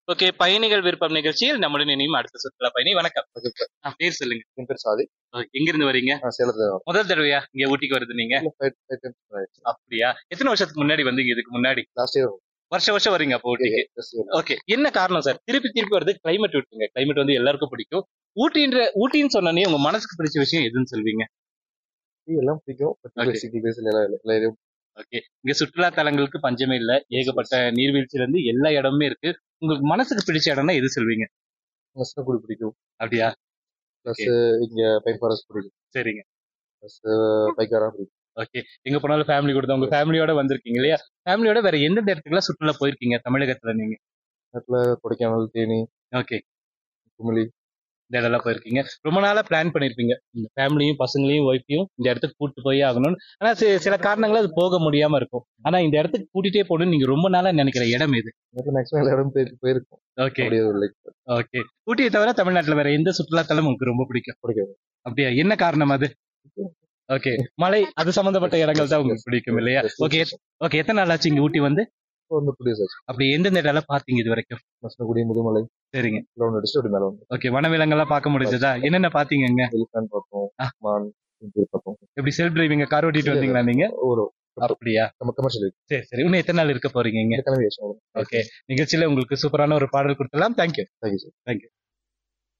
Okay பயணிகள் விருப்பம் நிகழ்ச்சியில் நம்முடன் இனியும் அடுத்த சுற்றுலா பயணி வணக்கம் வணக்கம். ஆ, பேர் சொல்லுங்க என் பேர் சாதி ஓகே, எங்க இருந்து வரீங்க நான் சேலத்துல வரேன். முதல் தடவையா இங்க ஊட்டிக்கு வருது நீங்க இல்ல, five- five times ஆயிடுச்சு. அப்படியா எத்தனை வருஷத்துக்கு முன்னாடி வந்தீங்க இதுக்கு முன்னாடி Last year வருஷம் வருஷம் வரீங்க அப்போ ஊட்டிக்கு yes, yes. ஓகே என்ன காரணம் சார் திருப்பி திருப்பி வருது கிளைமேட் விட்டுங்க கிளைமேட் வந்து எல்லாருக்கும் பிடிக்கும் ஊட்டின்ற ஊட்டின்னு சொன்னோன்னே உங்க மனசுக்கு பிடிச்ச விஷயம் எதுன்னு சொல்வீங்க Tea எல்லாம் பிடிக்கும் but Okay. basically basically எல்லாம் இல்ல. எல்லா area- ஓகே இங்க சுற்றுலா தலங்களுக்கு பஞ்சமே இல்ல ஏகப்பட்ட நீர்வீழ்ச்சியில இருந்து எல்லா இடமுமே இருக்கு உங்களுக்கு மனசுக்கு பிடிச்ச இடம்னா எது சொல்வீங்க மசனகுடி பிடிக்கும் அப்படியா பிளஸ் Okay. இங்க பைன் ஃபாரஸ்ட் பிடிக்கும் சரிங்க பிளஸ் பைக்காரா பிடிக்கும் ஓகே எங்க போனாலும் ஃபேமிலி கூட தான் உங்க ஃபேமிலியோட வந்திருக்கீங்க இல்லையா ஃபேமிலியோட வேற எந்தெந்த இடத்துக்குலாம் சுற்றுலா போயிருக்கீங்க தமிழகத்துல நீங்க அதுல கொடைக்கானல் தேனி ஓகே குமிளி இந்த இடம்லாம் போயிருக்கீங்க ரொம்ப நாளா பிளான் பண்ணிருப்பீங்க இந்த ஃபேமிலியும் பசங்களையும் ஒய்ஃபையும் இந்த இடத்துக்கு கூட்டு போய் ஆகணும்னு ஆனா சி- சில காரணங்களால அது போக முடியாம இருக்கும் ஆனா இந்த இடத்துக்கு கூட்டிட்டே போகணும்னு நீங்க ரொம்ப நாளா நினைக்கிற இடம் இது மேக்ஸிமம் எல்லா இடம் போய் போயிருக்கும் ஓகே அப்படியே லைக் ஓகே ஊட்டியை தவிர தமிழ்நாட்டுல வேற எந்த சுற்றுலா தலம் உங்களுக்கு ரொம்ப பிடிக்கும் பிடிக்காது அப்படியா என்ன காரணம் அது ஓகே மலை அது சம்பந்தப்பட்ட இடங்கள் தான் உங்களுக்கு பிடிக்கும் இல்லையா ஓகே ஓகே எத்தனை நாள் ஆச்சு இங்க ஊட்டி வந்து வந்து டூ டேஸ் ஆச்சு அப்படி எந்தெந்த இடம்லாம் பாத்தீங்க இது வரைக்கும் மசனகுடி முதுமலை சரிங்க எல்லாம் ஒன்று அடிச்சுட்டு அப்படி மேல வந்து ஓகே வனவிலங்கெல்லாம் பார்க்க முடிஞ்சதா என்னென்ன பாத்தீங்கங்க எலிஃபேண்ட் பார்த்தோம் ஆ. மான் இது பார்த்தோம் எப்படி செல்ஃப் டிரைவிங் கார் ஓட்டிட்டு வந்தீங்களா நீங்க ஒரு அப்படியா நம்ம கமர்ஷியல் சரி சரி இன்னும் எத்தனை நாள் இருக்க போறீங்க இங்க இந்த கிளம்பி ஆச்சு ஓகே நிகழ்ச்சியில உங்களுக்கு சூப்பரான ஒரு பாடல் கொடுத்தலாம் தேங்க்யூ தேங்க்யூ சார்